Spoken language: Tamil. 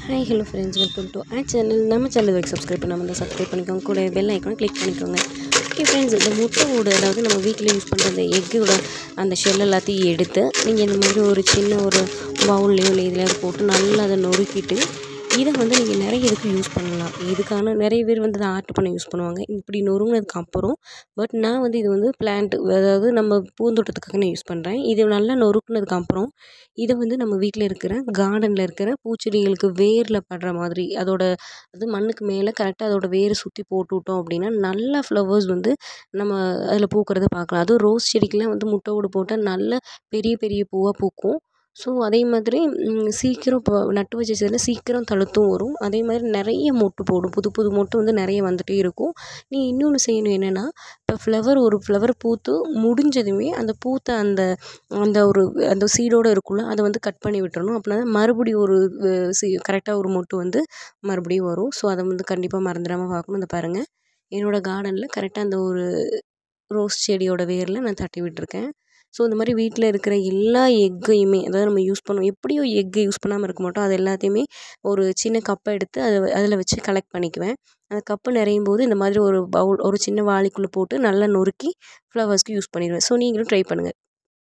hi hello friends welcome to ah channel நம்ம சேனல் வரைக்கும் சப்ஸ்கிரைப் பண்ணாமல் இருந்தால் சப்ஸ்கிரைப் பண்ணிக்கோங்க கூட பெல் ஐக்கானை கிளிக் பண்ணிக்கோங்க ஓகே ஃப்ரெண்ட்ஸ் இந்த முட்டையோட அதாவது நம்ம வீட்டில் யூஸ் பண்ணுற அந்த எக்கோட அந்த ஷெல் எல்லாத்தையும் எடுத்து நீங்கள் இந்த மாதிரி ஒரு சின்ன ஒரு பவுல்லையோ இல்லை இதுலையாவது போட்டு நல்லா அதை நொறுக்கிட்டு இதை வந்து நீங்கள் நிறைய இதுக்கு யூஸ் பண்ணலாம் இதுக்கான நிறைய பேர் வந்து இதை ஆர்ட் பண்ண யூஸ் பண்ணுவாங்க இப்படி நொறுங்கினதுக்கு அப்புறம் பட் நான் வந்து இது வந்து பிளான்ட் அதாவது நம்ம பூந்தோட்டத்துக்காக நான் யூஸ் பண்ணுறேன் இது நல்லா நொறுக்குனதுக்கு அப்புறம் இதை வந்து நம்ம வீட்டில் இருக்கிற கார்டனில் இருக்கிற பூச்செடிகளுக்கு வேரில் படுற மாதிரி அதோட அது மண்ணுக்கு மேலே கரெக்டாக அதோட வேரை சுற்றி போட்டு விட்டோம் அப்படின்னா நல்ல ஃப்ளவர்ஸ் வந்து நம்ம அதில் பூக்கிறத பார்க்கலாம் அதுவும் ரோஸ் செடிக்கெலாம் வந்து முட்டை ஓடு போட்டால் நல்ல பெரிய பெரிய பூவாக பூக்கும் ஸோ அதே மாதிரி ம், சீக்கிரம் இப்போ நட்டு வச்ச செடியில் சீக்கிரம் தழுத்தும் வரும் அதே மாதிரி நிறைய மொட்டு போடும் புது புது மொட்டு வந்து நிறைய வந்துகிட்டே இருக்கும் நீ இன்னொன்று செய்யணும் என்னென்னா இப்போ ஃப்ளவர் ஒரு ஃப்ளவர் பூத்து முடிஞ்சதுமே அந்த பூத்த அந்த அந்த ஒரு அந்த சீடோடு இருக்குல்ல அதை வந்து கட் பண்ணி விட்டுறணும் அப்படின்னா தான் மறுபடியும் ஒரு சி கரெக்டாக ஒரு மொட்டு வந்து மறுபடியும் வரும் ஸோ அதை வந்து கண்டிப்பாக மறந்துடாமல் பார்க்கணும் இந்த பாருங்கள் என்னோடய கார்டனில் கரெக்டாக அந்த ஒரு ரோஸ் செடியோட வேரில் நான் தட்டி விட்டுருக்கேன் ஸோ இந்த மாதிரி வீட்டில் இருக்கிற எல்லா எக்கையுமே அதாவது நம்ம யூஸ் பண்ணுவோம் எப்படியோ எக்கு யூஸ் பண்ணாமல் இருக்க மாட்டோம் அது எல்லாத்தையுமே ஒரு சின்ன கப்பை எடுத்து அதை அதில் வச்சு கலெக்ட் பண்ணிக்குவேன் அந்த கப்பு நிறையும் போது இந்த மாதிரி ஒரு பவுல் ஒரு சின்ன வாளிக்குள்ளே போட்டு நல்லா நொறுக்கி ஃப்ளவர்ஸ்க்கு யூஸ் பண்ணிடுவேன் ஸோ நீங்களும் ட்ரை பண்ணுங்கள்